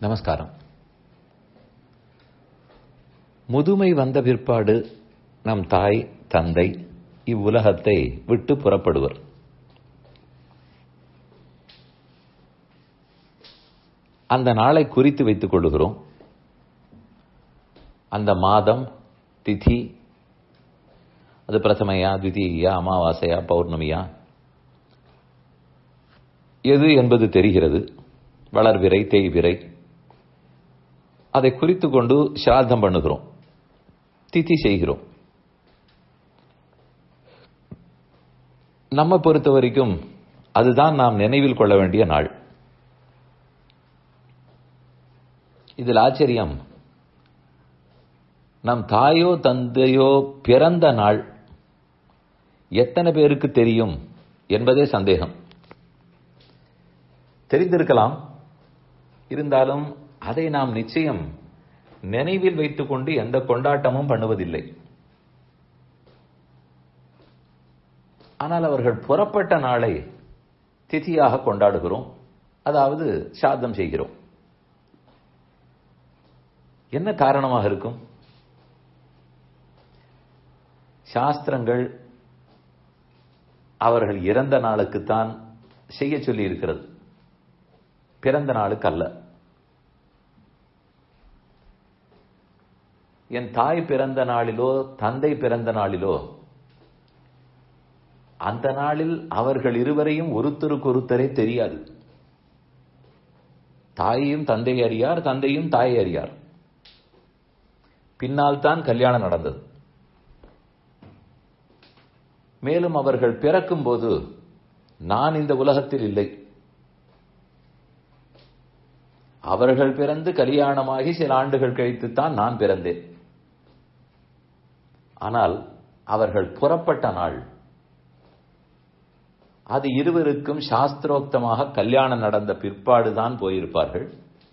நமஸ்காரம் முதுமை வந்த பிற்பாடு நம் தாய் தந்தை இவ்வுலகத்தை விட்டு புறப்படுவர் அந்த நாளை குறித்து வைத்துக் கொள்ளுகிறோம் அந்த மாதம் திதி அது பிரதமையா திதியா அமாவாசையா பௌர்ணமியா எது என்பது தெரிகிறது வளர்விரை தேய்விரை அதை குறித்து கொண்டு சிராதம் பண்ணுகிறோம் திதி செய்கிறோம் நம்ம பொறுத்த வரைக்கும் அதுதான் நாம் நினைவில் கொள்ள வேண்டிய நாள் இதில் ஆச்சரியம் நம் தாயோ தந்தையோ பிறந்த நாள் எத்தனை பேருக்கு தெரியும் என்பதே சந்தேகம் தெரிந்திருக்கலாம் இருந்தாலும் அதை நாம் நிச்சயம் நினைவில் வைத்துக்கொண்டு எந்த கொண்டாட்டமும் பண்ணுவதில்லை ஆனால் அவர்கள் புறப்பட்ட நாளை திதியாக கொண்டாடுகிறோம் அதாவது சாதம் செய்கிறோம் என்ன காரணமாக இருக்கும் சாஸ்திரங்கள் அவர்கள் இறந்த நாளுக்குத்தான் செய்ய சொல்லி இருக்கிறது பிறந்த நாளுக்கு அல்ல என் தாய் பிறந்த நாளிலோ தந்தை பிறந்த நாளிலோ அந்த நாளில் அவர்கள் இருவரையும் ஒருத்தருக்கு ஒருத்தரே தெரியாது தாயையும் தந்தை அறியார் தந்தையும் தாயை அறியார் பின்னால் தான் கல்யாணம் நடந்தது மேலும் அவர்கள் பிறக்கும் போது நான் இந்த உலகத்தில் இல்லை அவர்கள் பிறந்து கல்யாணமாகி சில ஆண்டுகள் கழித்துத்தான் நான் பிறந்தேன் ஆனால் அவர்கள் புறப்பட்ட நாள் அது இருவருக்கும் சாஸ்திரோக்தமாக கல்யாணம் நடந்த பிற்பாடுதான் போயிருப்பார்கள்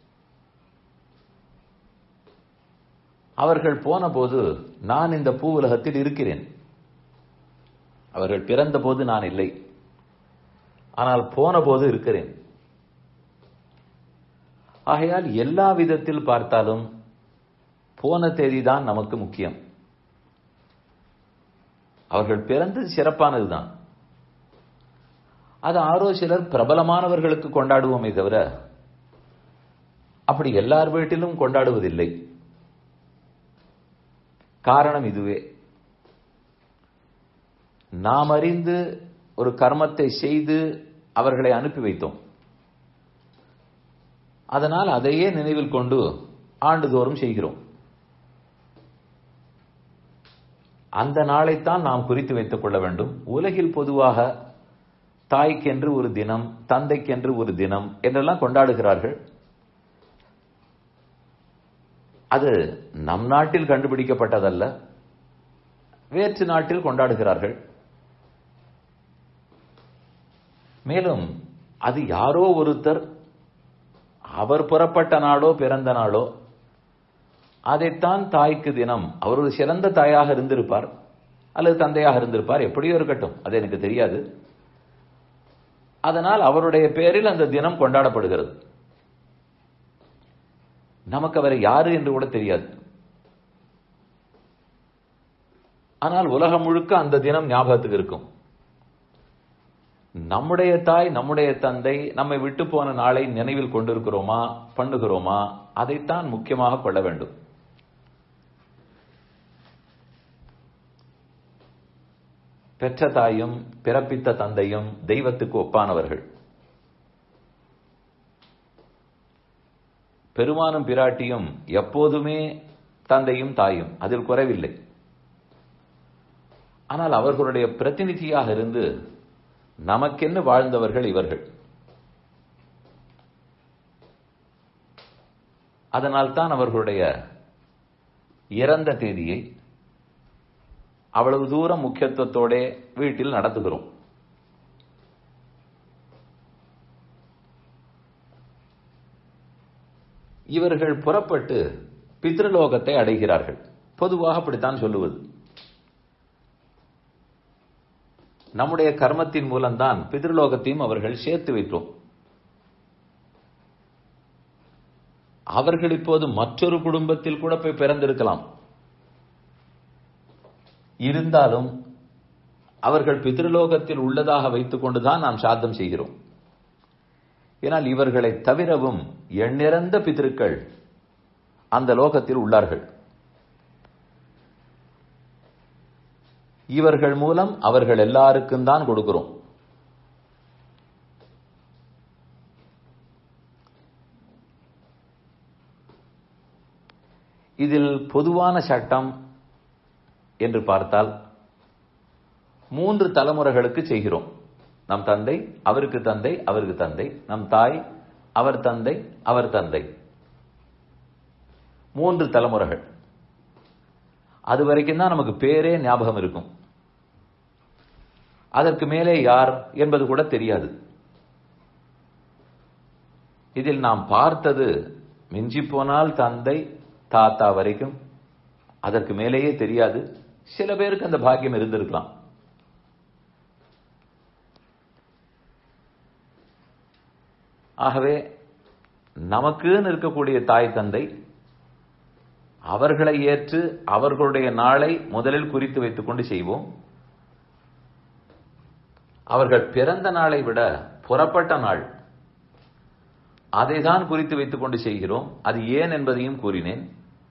அவர்கள் போன போது நான் இந்த பூ உலகத்தில் இருக்கிறேன் அவர்கள் பிறந்த போது நான் இல்லை ஆனால் போன போது இருக்கிறேன் ஆகையால் எல்லா விதத்தில் பார்த்தாலும் போன தேதி தான் நமக்கு முக்கியம் அவர்கள் பிறந்தது சிறப்பானதுதான் அது ஆரோ சிலர் பிரபலமானவர்களுக்கு கொண்டாடுவோமே தவிர அப்படி எல்லார் வீட்டிலும் கொண்டாடுவதில்லை காரணம் இதுவே நாம் அறிந்து ஒரு கர்மத்தை செய்து அவர்களை அனுப்பி வைத்தோம் அதனால் அதையே நினைவில் கொண்டு ஆண்டுதோறும் செய்கிறோம் அந்த நாளைத்தான் நாம் குறித்து வைத்துக் கொள்ள வேண்டும் உலகில் பொதுவாக தாய்க்கென்று ஒரு தினம் தந்தைக்கென்று ஒரு தினம் என்றெல்லாம் கொண்டாடுகிறார்கள் அது நம் நாட்டில் கண்டுபிடிக்கப்பட்டதல்ல வேற்று நாட்டில் கொண்டாடுகிறார்கள் மேலும் அது யாரோ ஒருத்தர் அவர் புறப்பட்ட நாளோ பிறந்த நாளோ அதைத்தான் தாய்க்கு தினம் அவர் ஒரு சிறந்த தாயாக இருந்திருப்பார் அல்லது தந்தையாக இருந்திருப்பார் எப்படியோ இருக்கட்டும் அது எனக்கு தெரியாது அதனால் அவருடைய பேரில் அந்த தினம் கொண்டாடப்படுகிறது நமக்கு அவர் யாரு என்று கூட தெரியாது ஆனால் உலகம் முழுக்க அந்த தினம் ஞாபகத்துக்கு இருக்கும் நம்முடைய தாய் நம்முடைய தந்தை நம்மை விட்டு போன நாளை நினைவில் கொண்டிருக்கிறோமா பண்ணுகிறோமா அதைத்தான் முக்கியமாக கொள்ள வேண்டும் பெற்ற தாயும் பிறப்பித்த தந்தையும் தெய்வத்துக்கு ஒப்பானவர்கள் பெருமானும் பிராட்டியும் எப்போதுமே தந்தையும் தாயும் அதில் குறைவில்லை ஆனால் அவர்களுடைய பிரதிநிதியாக இருந்து நமக்கென்னு வாழ்ந்தவர்கள் இவர்கள் அதனால்தான் அவர்களுடைய இறந்த தேதியை அவ்வளவு தூரம் முக்கியத்துவத்தோட வீட்டில் நடத்துகிறோம் இவர்கள் புறப்பட்டு பித்ருலோகத்தை அடைகிறார்கள் பொதுவாக அப்படித்தான் சொல்லுவது நம்முடைய கர்மத்தின் மூலம்தான் பிதிர்லோகத்தையும் அவர்கள் சேர்த்து வைத்தோம் அவர்கள் இப்போது மற்றொரு குடும்பத்தில் கூட போய் பிறந்திருக்கலாம் இருந்தாலும் அவர்கள் பிதிருலோகத்தில் உள்ளதாக வைத்துக் கொண்டுதான் நாம் சாத்தம் செய்கிறோம் ஏனால் இவர்களை தவிரவும் எண்ணிறந்த பிதிருக்கள் அந்த லோகத்தில் உள்ளார்கள் இவர்கள் மூலம் அவர்கள் எல்லாருக்கும் தான் கொடுக்கிறோம் இதில் பொதுவான சட்டம் என்று பார்த்தால் மூன்று தலைமுறைகளுக்கு செய்கிறோம் நம் தந்தை அவருக்கு தந்தை அவருக்கு தந்தை நம் தாய் அவர் தந்தை அவர் தந்தை மூன்று தலைமுறைகள் அது வரைக்கும் தான் நமக்கு பேரே ஞாபகம் இருக்கும் அதற்கு மேலே யார் என்பது கூட தெரியாது இதில் நாம் பார்த்தது மிஞ்சி போனால் தந்தை தாத்தா வரைக்கும் அதற்கு மேலேயே தெரியாது சில பேருக்கு அந்த பாக்கியம் இருந்திருக்கலாம் ஆகவே நமக்குன்னு இருக்கக்கூடிய தாய் தந்தை அவர்களை ஏற்று அவர்களுடைய நாளை முதலில் குறித்து வைத்துக் கொண்டு செய்வோம் அவர்கள் பிறந்த நாளை விட புறப்பட்ட நாள் அதை தான் குறித்து வைத்துக் கொண்டு செய்கிறோம் அது ஏன் என்பதையும் கூறினேன்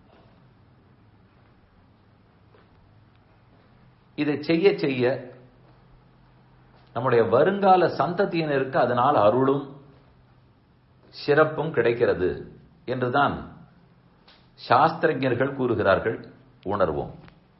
இதை செய்ய செய்ய நம்முடைய வருங்கால சந்ததியினருக்கு அதனால் அருளும் சிறப்பும் கிடைக்கிறது என்றுதான் சாஸ்திரஞர்கள் கூறுகிறார்கள் உணர்வோம்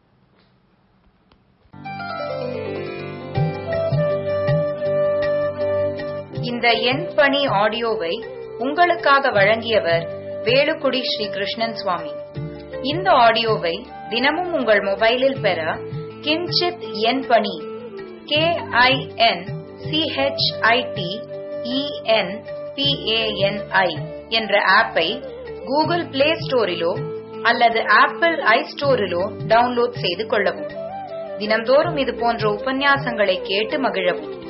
இந்த எண் பணி ஆடியோவை உங்களுக்காக வழங்கியவர் வேலுக்குடி ஸ்ரீ கிருஷ்ணன் சுவாமி இந்த ஆடியோவை தினமும் உங்கள் மொபைலில் பெற கிஞ்சித் எண் பணி கே ஐ என் சிஹெச்ஐடி இஎன் பிஏஎன்ஐ என்ற ஆப்பை கூகுள் பிளே ஸ்டோரிலோ அல்லது ஆப்பிள் ஐ ஸ்டோரிலோ டவுன்லோட் செய்து கொள்ளவும் தினம்தோறும் இது போன்ற உபன்யாசங்களை கேட்டு மகிழவும்